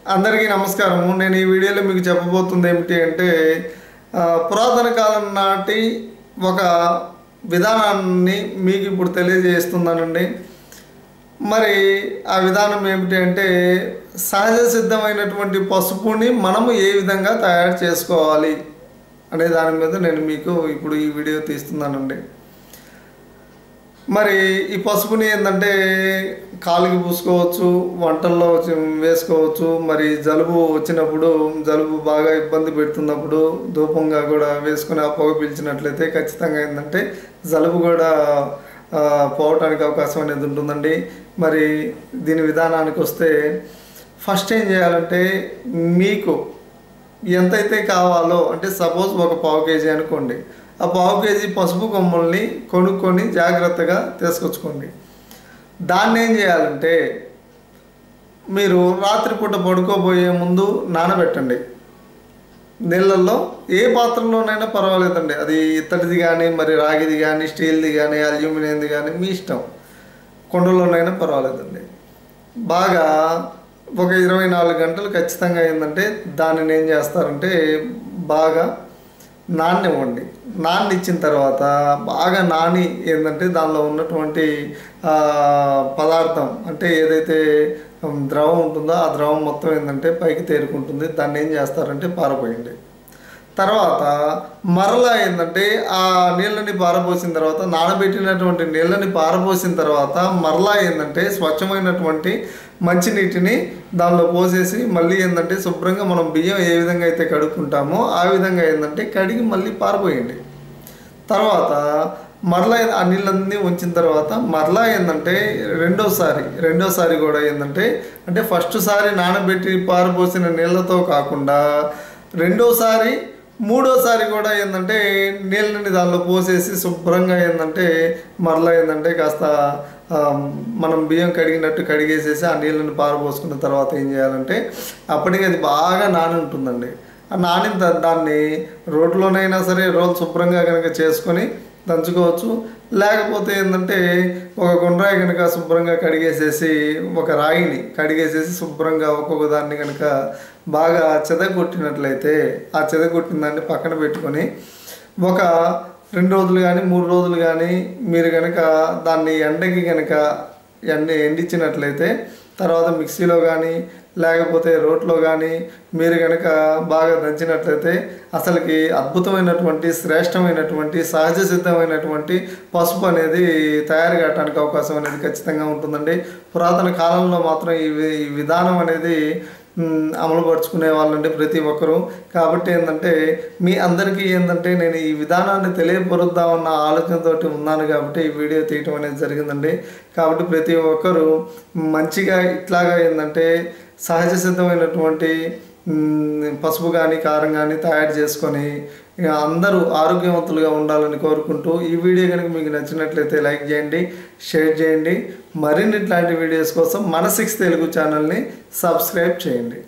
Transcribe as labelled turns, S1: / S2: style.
S1: అందరికీ నమస్కారము నేను ఈ వీడియోలో మీకు చెప్పబోతుంది ఏమిటి అంటే ఆ, పురాతన కాలం నాటి ఒక విధానాన్ని మీకు ఇప్పుడు తెలియజేస్తున్నానండి మరి ఆ విధానం ఏమిటి అంటే సహజ సిద్ధమైనటువంటి పసుపుని మనము ఏ విధంగా తయారు చేసుకోవాలి అనే దాని మీద నేను మీకు ఇప్పుడు ఈ వీడియో తీస్తున్నానండి మరి ఈ పసుపుని ఏంటంటే కాలుకి పూసుకోవచ్చు వంటల్లో వచ్చి- వేసుకోవచ్చు మరి జలుబు వచ్చినప్పుడు జలుబు బాగా ఇబ్బంది పెడుతున్నప్పుడు ధూపంగా కూడా వేసుకుని ఆ పొగ పీల్చినట్లయితే ఖచ్చితంగా ఏంటంటే జలుబు కూడా ఆ, పోవటానికి అవకాశం అనేది ఉంటుందండి మరి దీని విధానానికి వస్తే ఫస్ట్ ఏం చేయాలంటే మీకు ఎంతైతే కావాలో అంటే సపోజ్ ఒక పావు కేజీ అనుకోండి ఆ పావు కేజీ పసుపు కొమ్మల్ని కొనుక్కొని జాగ్రత్తగా తీసుకొచ్చుకోండి దాన్ని ఏం చేయాలంటే మీరు రాత్రిపూట పడుకోబోయే ముందు నానబెట్టండి నీళ్ళల్లో ఏ పాత్రలోనైనా పర్వాలేదండి అది ఇత్తడిది కానీ మరి రాగిది కానీ స్టీల్ది కానీ అల్యూమినియంది కానీ మీ ఇష్టం కుండలోనైనా పర్వాలేదండి బాగా ఒక ఇరవై నాలుగు గంటలు ఖచ్చితంగా ఏంటంటే దానిని ఏం చేస్తారంటే బాగా నాణ్యవ్వండి నాన్ని ఇచ్చిన తర్వాత బాగా నాని ఏంటంటే దానిలో ఉన్నటువంటి ఆ, పదార్థం అంటే ఏదైతే ఉమ్, ద్రవం ఉంటుందో ఆ ద్రవం మొత్తం ఏంటంటే పైకి తేరుకుంటుంది దాన్ని ఏం చేస్తారంటే పారపోయండి తర్వాత మరలా ఏంటంటే ఆ నీళ్ళని పారబోసిన తర్వాత నానబెట్టినటువంటి నీళ్ళని పారబోసిన తర్వాత మరలా ఏంటంటే స్వచ్ఛమైనటువంటి మంచినీటిని దానిలో పోసేసి మళ్ళీ ఏంటంటే శుభ్రంగా మనం బియ్యం ఏ విధంగా అయితే కడుక్కుంటామో ఆ విధంగా ఏంటంటే కడిగి మళ్ళీ పారబోయండి తర్వాత మరలా ఆ నీళ్ళన్నీ ఉంచిన తర్వాత మరలా ఏంటంటే రెండోసారి రెండోసారి కూడా ఏంటంటే అంటే ఫస్ట్ సారి నానబెట్టి పారబోసిన నీళ్ళతో కాకుండా రెండోసారి మూడోసారి కూడా ఏంటంటే నీళ్ళని దానిలో పోసేసి శుభ్రంగా ఏంటంటే మరలా ఏంటంటే కాస్త ఆ, మనం బియ్యం కడిగినట్టు కడిగేసేసి ఆ నీళ్ళని పారబోసుకున్న తర్వాత ఏం చేయాలంటే అప్పటికి అది బాగా నాని ఉంటుందండి ఆ నానిన దా- దాన్ని రోడ్లోనైనా సరే రోల్ శుభ్రంగా కనుక చేసుకొని దంచుకోవచ్చు లేకపోతే ఏంటంటే ఒక గుండ్రాయి కనుక శుభ్రంగా కడిగేసేసి ఒక రాయిని కడిగేసేసి శుభ్రంగా ఒక్కొక్క దాన్ని కనుక బాగా చెదగొట్టినట్లయితే ఆ చెదగొట్టిన దాన్ని పక్కన పెట్టుకొని ఒక రెండు రోజులు కానీ మూడు రోజులు కానీ మీరు కనుక దాన్ని ఎండకి కనుక ఎండ ఎండించినట్లయితే తర్వాత మిక్సీలో కానీ లేకపోతే రోట్లో కానీ మీరు కనుక బాగా దంచినట్లయితే అసలుకి అద్భుతమైనటువంటి శ్రేష్టమైనటువంటి సహజ సిద్ధమైనటువంటి పసుపు అనేది తయారు కావడానికి అవకాశం అనేది ఖచ్చితంగా ఉంటుందండి పురాతన కాలంలో మాత్రం ఈ వి- ఈ విధానం అనేది మ్, అమలుపరుచుకునే వాళ్ళండి ప్రతి ఒక్కరూ కాబట్టి ఏంటంటే మీ అందరికీ ఏంటంటే నేను ఈ విధానాన్ని తెలియపరుద్దామన్న ఆలోచనతోటి ఉన్నాను కాబట్టి ఈ వీడియో తీయటం అనేది జరిగిందండి కాబట్టి ప్రతి ఒక్కరూ మంచిగా ఇట్లాగా ఏంటంటే సహజ సిద్ధమైనటువంటి మ్, పసుపు కానీ కారం కానీ తయారు చేసుకొని ఇక అందరూ ఆరోగ్యవంతులుగా ఉండాలని కోరుకుంటూ ఈ వీడియో కనుక మీకు నచ్చినట్లయితే లైక్ చేయండి షేర్ చేయండి మరిన్ని ఇట్లాంటి వీడియోస్ కోసం మన సిక్స్ తెలుగు ఛానల్ని సబ్స్క్రైబ్ చేయండి